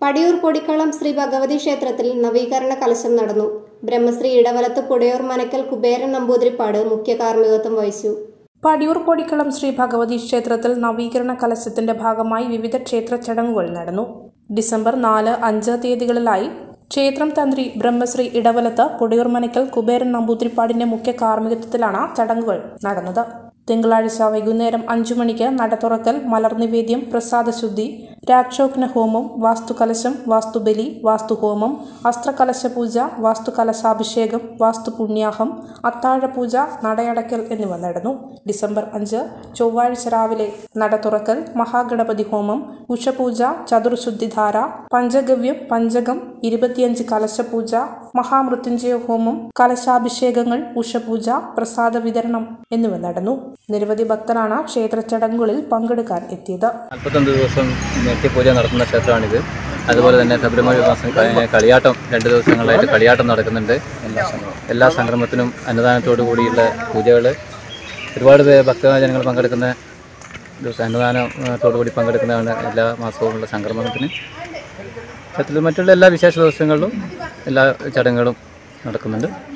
പടിയൂർ പൊടിക്കളം ശ്രീ ഭഗവതി ക്ഷേത്രത്തിൽ നവീകരണ കലശം നടന്നു ബ്രഹ്മശ്രീ ഇടവലത്ത് പുടയൂർ മനക്കൽ കുബേരൻ നമ്പൂതിരിപ്പാട് മുഖ്യ കാർമ്മികത്വം വഹിച്ചു പടിയൂർ പൊടിക്കളം ശ്രീ ഭഗവതി ക്ഷേത്രത്തിൽ നവീകരണ കലശത്തിന്റെ ഭാഗമായി വിവിധ ക്ഷേത്ര ചടങ്ങുകൾ നടന്നു ഡിസംബർ നാല് അഞ്ച് തീയതികളിലായി ക്ഷേത്രം തന്ത്രി ബ്രഹ്മശ്രീ ഇടവലത്ത് പുടയൂർ മനക്കൽ കുബേരൻ നമ്പൂതിരിപ്പാടിന്റെ മുഖ്യ കാർമ്മികത്വത്തിലാണ് ചടങ്ങുകൾ നടന്നത് തിങ്കളാഴ്ച വൈകുന്നേരം അഞ്ചു മണിക്ക് നട തുറക്കൽ മലർനിവേദ്യം പ്രസാദശുദ്ധി രാക്ഷോഘ്ന ഹോമം വാസ്തുകലശം വാസ്തുബലി വാസ്തുഹോമം അസ്ത്രകലശ പൂജ വാസ്തുകലശാഭിഷേകം വാസ്തുപുണ്യാഹം അത്താഴപൂജ നടയടക്കൽ എന്നിവ നടന്നു ഡിസംബർ അഞ്ച് ചൊവ്വാഴ്ച രാവിലെ നട തുറക്കൽ മഹാഗണപതി ഹോമം ഉഷപൂജ ചതുർശുദ്ധിധാര പഞ്ചഗവ്യം പഞ്ചകം ഇരുപത്തിയഞ്ച് കലശപൂജ മഹാമൃത്യുഞ്ജയ ഹോമം കലശാഭിഷേകങ്ങൾ ഉഷപൂജ പ്രസാദ വിതരണം എന്നിവ നടന്നു നിരവധി ഭക്തരാണ് ക്ഷേത്ര ചടങ്ങുകളിൽ പങ്കെടുക്കാൻ എത്തിയത് നാൽപ്പത്തൊന്ന് ദിവസം നിത്യപൂജ നടത്തുന്ന ക്ഷേത്രമാണിത് അതുപോലെ തന്നെ ഫെബ്രുവരി മാസം ക- കളിയാട്ടം രണ്ട് ദിവസങ്ങളായിട്ട് കളിയാട്ടം നടക്കുന്നുണ്ട് എല്ലാ സംക്രമത്തിനും അന്നദാനത്തോടു കൂടിയുള്ള പൂജകൾ ഒരുപാട് പേര് ഭക്തജനങ്ങൾ പങ്കെടുക്കുന്ന ദിവസം അന്നദാനത്തോടു കൂടി പങ്കെടുക്കുന്നതാണ് എല്ലാ മാസവുമുള്ള സംക്രമണത്തിന് ക്ഷേത്രത്തിൽ മറ്റുള്ള എല്ലാ വിശേഷ ദിവസങ്ങളിലും എല്ലാ ചടങ്ങുകളും നടക്കുന്നുണ്ട്